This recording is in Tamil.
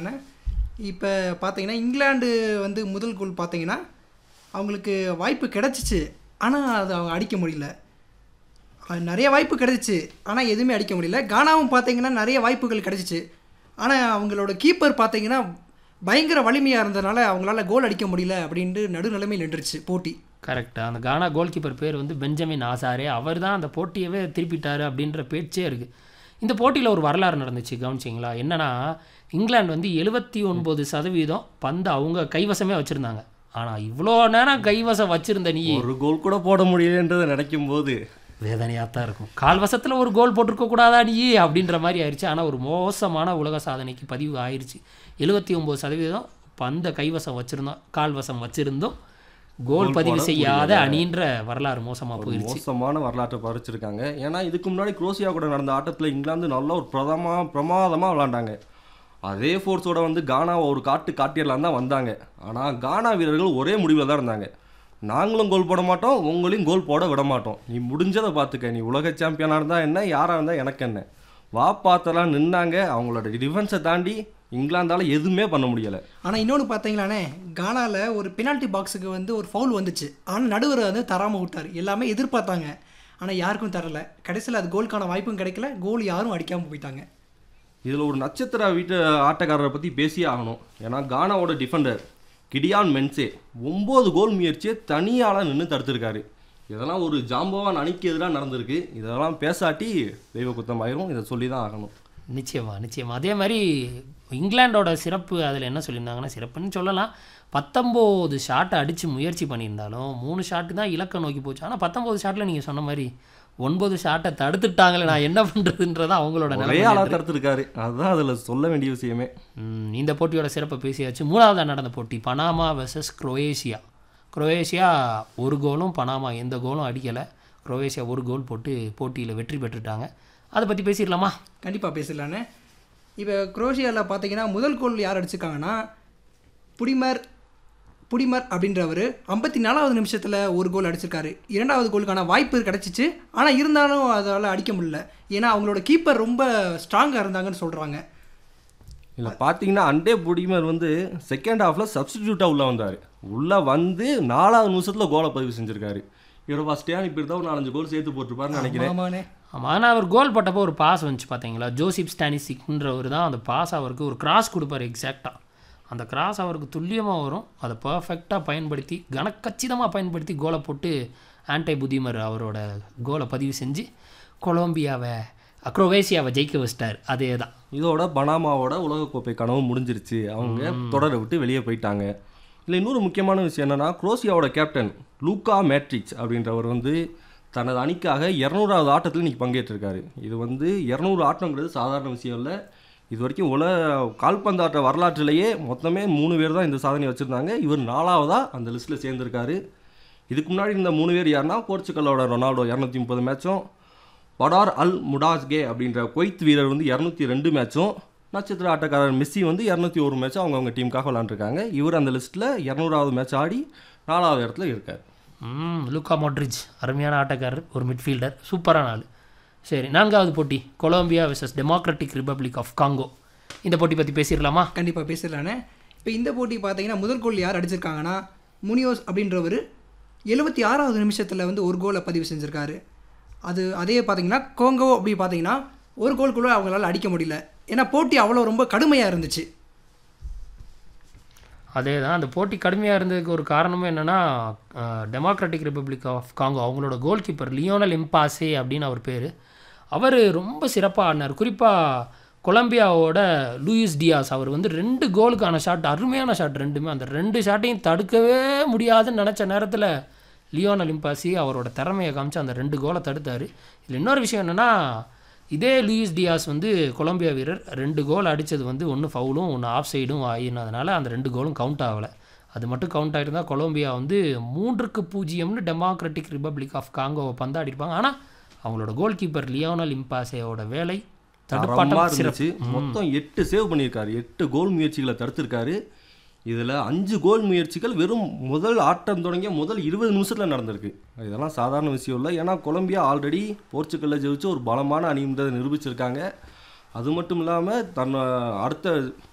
பேசலாண்ணே இப்போ பார்த்தீங்கன்னா இங்கிலாந்து வந்து முதல் கோல் பார்த்தீங்கன்னா அவங்களுக்கு வாய்ப்பு கிடச்சிச்சு ஆனால் அது அவங்க அடிக்க முடியல அது நிறைய வாய்ப்பு கிடச்சிச்சு ஆனால் எதுவுமே அடிக்க முடியல கானாவும் பார்த்தீங்கன்னா நிறைய வாய்ப்புகள் கிடச்சிச்சு ஆனால் அவங்களோட கீப்பர் பார்த்தீங்கன்னா பயங்கர வலிமையாக இருந்ததுனால அவங்களால கோல் அடிக்க முடியல அப்படின்ட்டு நடுநிலைமையில் நின்றுச்சு போட்டி கரெக்ட் அந்த கானா கோல் கீப்பர் பேர் வந்து பெஞ்சமின் ஆசாரே அவர் தான் அந்த போட்டியவே திருப்பிட்டாரு அப்படின்ற பேச்சே இருக்குது இந்த போட்டியில் ஒரு வரலாறு நடந்துச்சு கவனிச்சிங்களா என்னன்னா இங்கிலாந்து வந்து எழுபத்தி ஒன்பது சதவீதம் பந்து அவங்க கைவசமே வச்சுருந்தாங்க ஆனால் இவ்வளோ நேரம் கைவசம் வச்சுருந்த நீ ஒரு கோல் கூட போட முடியலன்றதை நினைக்கும் போது வேதனையாக தான் இருக்கும் கால் வசத்தில் ஒரு கோல் போட்டிருக்க கூடாதா நீ அப்படின்ற மாதிரி ஆயிடுச்சு ஆனால் ஒரு மோசமான உலக சாதனைக்கு பதிவு ஆயிடுச்சு எழுபத்தி ஒம்பது சதவீதம் பந்த கைவசம் வச்சுருந்தோம் கால் வசம் வச்சுருந்தோம் கோல் Goal பதிவு போட செய்யாத அணின்ற வரலாறு மோசமாக ஒரு போயிடுச்சு மோசமான வரலாற்றை பறிச்சிருக்காங்க ஏன்னா இதுக்கு முன்னாடி குரோசியா கூட நடந்த ஆட்டத்தில் இங்கிலாந்து நல்ல ஒரு பிரதமா பிரமாதமாக விளாண்டாங்க அதே ஃபோர்ஸோட வந்து கானாவை ஒரு காட்டு காட்டிடலாம் தான் வந்தாங்க ஆனால் கானா வீரர்கள் ஒரே முடிவில் தான் இருந்தாங்க நாங்களும் கோல் போட மாட்டோம் உங்களையும் கோல் போட விட மாட்டோம் நீ முடிஞ்சதை பார்த்துக்க நீ உலக சாம்பியனாக இருந்தால் என்ன யாராக இருந்தால் எனக்கு என்ன வா பார்த்தலாம் நின்னாங்க அவங்களோட டிஃபென்ஸை தாண்டி இங்கிலாந்தால் எதுவுமே பண்ண முடியலை ஆனால் இன்னொன்று பார்த்தீங்களாண்ணே கானாவில் ஒரு பெனால்ட்டி பாக்ஸுக்கு வந்து ஒரு ஃபவுல் வந்துச்சு ஆனால் நடுவர் வந்து தராமல் விட்டார் எல்லாமே எதிர்பார்த்தாங்க ஆனால் யாருக்கும் தரல கடைசியில் அது கோலுக்கான வாய்ப்பும் கிடைக்கல கோல் யாரும் அடிக்காமல் போயிட்டாங்க இதில் ஒரு நட்சத்திர வீட்டு ஆட்டக்காரரை பற்றி பேசியே ஆகணும் ஏன்னா கானாவோட டிஃபெண்டர் கிடியான் மென்சே ஒம்பது கோல் முயற்சியை தனியால் நின்று தடுத்திருக்காரு இதெல்லாம் ஒரு ஜாம்பவான் அணிக்கு எதிராக நடந்திருக்கு இதெல்லாம் பேசாட்டி தெய்வ குத்தமாயிரும் இதை சொல்லி தான் ஆகணும் நிச்சயமா நிச்சயமா அதே மாதிரி இங்கிலாண்டோட சிறப்பு அதில் என்ன சொல்லியிருந்தாங்கன்னா சிறப்புன்னு சொல்லலாம் பத்தொம்போது ஷாட்டை அடித்து முயற்சி பண்ணியிருந்தாலும் மூணு ஷாட்டு தான் இலக்கை நோக்கி போச்சு ஆனால் பத்தொம்போது ஷாட்டில் நீங்கள் சொன்ன மாதிரி ஒன்பது ஷாட்டை தடுத்துட்டாங்களே நான் என்ன பண்ணுறதுன்றதான் அவங்களோட ஒரே நிலைமை ஆளாக தடுத்திருக்காரு அதுதான் அதில் சொல்ல வேண்டிய விஷயமே ம், இந்த போட்டியோட சிறப்பை பேசியாச்சு மூணாவதாக நடந்த போட்டி பனாமா வெர்சஸ் குரோஏஷியா குரோஏஷியா ஒரு கோலும் பனாமா எந்த கோலும் அடிக்கலை குரோஏஷியா ஒரு கோல் போட்டு போட்டியில் வெற்றி பெற்றுட்டாங்க அதை பற்றி பேசிடலாமா கண்டிப்பாக பேசலாண்ணே இப்போ குரோஷியாவில் பார்த்தீங்கன்னா முதல் கோல் யார் அடிச்சிருக்காங்கன்னா புடிமர் புடிமர் அப்படின்றவர் ஐம்பத்தி நாலாவது நிமிஷத்தில் ஒரு கோல் அடிச்சிருக்காரு இரண்டாவது கோலுக்கான வாய்ப்பு கிடச்சிச்சு ஆனால் இருந்தாலும் அதால் அடிக்க முடியல ஏன்னா அவங்களோட கீப்பர் ரொம்ப ஸ்ட்ராங்காக இருந்தாங்கன்னு சொல்கிறாங்க இல்லை பார்த்தீங்கன்னா அண்டே புடிமர் வந்து செகண்ட் ஹாஃபில் சப்ஸ்டிடியூட்டாக உள்ளே வந்தார் உள்ளே வந்து நாலாவது நிமிஷத்தில் கோலை பதிவு செஞ்சுருக்காரு இவரை ஃபஸ்ட்டே அனுப்பியிருந்தா ஒரு நாலஞ்சு கோல் சேர்த்து போட்டிருப்பாருன்னு நினைக்கிறேன் ஆமாண்ணே ஆமாம் ஆனால் அவர் கோல் போட்டப்போ ஒரு பாஸ் வந்துச்சு பார்த்தீங்களா ஜோசிப் ஸ்டானிசிக்ன்றவர் தான் அந்த பாஸ் அவருக்கு ஒரு கிராஸ் கொடுப்பார் எக்ஸாக்டாக அந்த கிராஸ் அவருக்கு துல்லியமாக வரும் அதை பர்ஃபெக்டாக பயன்படுத்தி கனக்கச்சிதமாக பயன்படுத்தி கோலை போட்டு ஆன்டை புதிமர் அவரோட கோலை பதிவு செஞ்சு கொலம்பியாவை குரோவேசியாவை ஜெயிக்க வச்சிட்டார் அதே தான் இதோட பனாமாவோட உலகக்கோப்பை கனவு முடிஞ்சிருச்சு அவங்க தொடரை விட்டு வெளியே போயிட்டாங்க இல்லை இன்னொரு முக்கியமான விஷயம் என்னன்னா குரோசியாவோட கேப்டன் லூக்கா மேட்ரிக்ஸ் அப்படின்றவர் வந்து தனது அணிக்காக இரநூறாவது ஆட்டத்தில் இன்னைக்கு பங்கேற்றிருக்காரு இது வந்து இரநூறு ஆட்டங்கிறது சாதாரண விஷயம் இல்லை இது வரைக்கும் உலக கால்பந்தாட்ட வரலாற்றிலேயே மொத்தமே மூணு பேர் தான் இந்த சாதனை வச்சுருந்தாங்க இவர் நாலாவதாக அந்த லிஸ்ட்டில் சேர்ந்திருக்காரு இதுக்கு முன்னாடி இந்த மூணு பேர் யாருன்னா போர்ச்சுகலோட ரொனால்டோ இரநூத்தி முப்பது மேட்சும் படார் அல் முடாஸ்கே அப்படின்ற குவைத் வீரர் வந்து இரநூத்தி ரெண்டு மேட்சும் நட்சத்திர ஆட்டக்காரர் மெஸ்ஸி வந்து இரநூத்தி ஒரு மேட்சும் அவங்கவுங்க டீமுக்காக விளாண்டுருக்காங்க இவர் அந்த லிஸ்ட்டில் இரநூறாவது மேட்ச் ஆடி நாலாவது இடத்துல இருக்கார் ம் லூக்கா மாட்ரிச் அருமையான ஆட்டக்காரர் ஒரு மிட்ஃபீல்டர் சூப்பரான ஆள் சரி நான்காவது போட்டி Colombia versus Democratic Republic of Congo இந்த போட்டி பற்றி பேசிடலாமா கண்டிப்பாக பேசிடலாண்ணே இப்போ இந்த போட்டி பார்த்தீங்கன்னா முதல் கோல் யார் அடிச்சிருக்காங்கன்னா முனியோஸ் அப்படின்றவர் எழுபத்தி ஆறாவது நிமிஷத்தில் வந்து ஒரு கோலை பதிவு செஞ்சுருக்காரு அது அதே பார்த்தீங்கன்னா கோங்கோ அப்படி பார்த்தீங்கன்னா ஒரு கோல் கூட அவங்களால அடிக்க முடியல ஏன்னா போட்டி அவ்வளோ ரொம்ப கடுமையாக இருந்துச்சு அதே தான் அந்த போட்டி கடுமையாக இருந்ததுக்கு ஒரு காரணமும் என்னென்னா டெமோக்ராட்டிக் ரிப்பப்ளிக் ஆஃப் காங்கோ அவங்களோட கோல் கீப்பர் லியோனல் இம்பாசே அப்படின்னு அவர் பேர் அவர் ரொம்ப சிறப்பாக ஆடினார் குறிப்பாக கொலம்பியாவோட லூயிஸ் டியாஸ் அவர் வந்து ரெண்டு கோலுக்கான ஷாட் அருமையான ஷாட் ரெண்டுமே அந்த ரெண்டு ஷாட்டையும் தடுக்கவே முடியாதுன்னு நினச்ச நேரத்தில் லியோனல் இம்பாசி அவரோட திறமையை காமிச்சு அந்த ரெண்டு கோலை தடுத்தார் இதில் இன்னொரு விஷயம் என்னென்னா இதே லூயிஸ் டியாஸ் வந்து கொலம்பியா வீரர் ரெண்டு கோல் அடித்தது வந்து ஒன்று ஃபவுலும் ஒன்று ஆஃப் சைடும் ஆகினதுனால அந்த ரெண்டு கோலும் கவுண்ட் ஆகலை அது மட்டும் கவுண்ட் ஆகிருந்தால் கொலம்பியா வந்து மூன்றுக்கு பூஜ்ஜியம்னு டெமோக்ராட்டிக் ரிப்பப்ளிக் ஆஃப் காங்கோவை பந்தாடிருப்பாங்க ஆனால் அவங்களோட கோல் கீப்பர் லியோனல் இம்பாசேயோட வேலை தரமாக தடுப்பாட்டம் சிறப்பு இருந்துச்சு மொத்தம் எட்டு சேவ் பண்ணியிருக்காரு எட்டு கோல் முயற்சிகளை தடுத்திருக்காரு இதில் அஞ்சு கோல் முயற்சிகள் வெறும் முதல் ஆட்டம் தொடங்கிய முதல் இருபது நிமிஷத்தில் நடந்திருக்கு இதெல்லாம் சாதாரண விஷயம் இல்லை ஏன்னா கொலம்பியா ஆல்ரெடி போர்ச்சுகல்ல ஜெயிச்சு ஒரு பலமான அணின்றதை நிரூபிச்சிருக்காங்க அது மட்டும் இல்லாமல் தன் அடுத்த